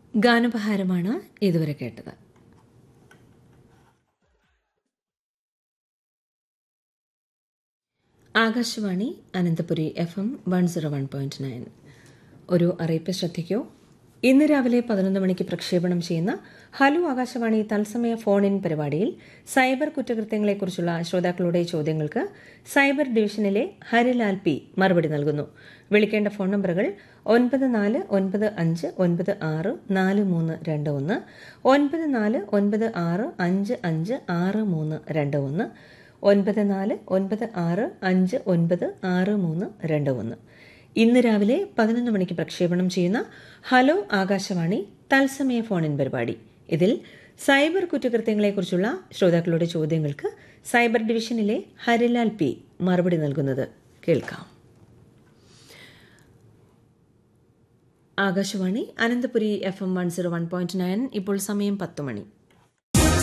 ഗാനപഹാരമാണ് ഇതുവരെ കേട്ടത് Akashvani Ananthapuri F M one zero one point nine ഒരു അറിയിപ്പ് ശ്രദ്ധിക്കൂ ഇന്ന് രാവിലെ പതിനൊന്ന് മണിക്ക് പ്രക്ഷേപണം ചെയ്യുന്ന ഹലോ ആകാശവാണി തത്സമയ ഫോൺ ഇൻ പരിപാടിയിൽ സൈബർ കുറ്റകൃത്യങ്ങളെക്കുറിച്ചുള്ള ശ്രോതാക്കളുടെ ചോദ്യങ്ങൾക്ക് സൈബർ ഡിവിഷനിലെ ഹരിലാൽ പി മറുപടി നൽകുന്നു വിളിക്കേണ്ട ഫോൺ നമ്പറുകൾ ഒൻപത് നാല് ഒൻപത് അഞ്ച് ഒൻപത് ആറ് നാല് മൂന്ന് രണ്ട് ഒന്ന് ഒൻപത് നാല് ഒൻപത് ആറ് അഞ്ച് അഞ്ച് ആറ് മൂന്ന് രണ്ട് ഒന്ന് ഒൻപത് നാല് ഒൻപത് ആറ് അഞ്ച് ഒൻപത് ആറ് മൂന്ന് രണ്ട് ഒന്ന് ഇന്ന് രാവിലെ പതിനൊന്ന് മണിക്ക് പ്രക്ഷേപണം ചെയ്യുന്ന ഹലോ ആകാശവാണി തത്സമയ ഫോണിൻ പരിപാടി ഇതിൽ സൈബർ കുറ്റകൃത്യങ്ങളെക്കുറിച്ചുള്ള ശ്രോതാക്കളുടെ ചോദ്യങ്ങൾക്ക് സൈബർ ഡിവിഷനിലെ ഹരിലാൽ പി മറുപടി നൽകുന്നത് കേൾക്കാം Akashvani Ananthapuri F M one zero one point nine ഇപ്പോൾ സമയം പത്ത് മണി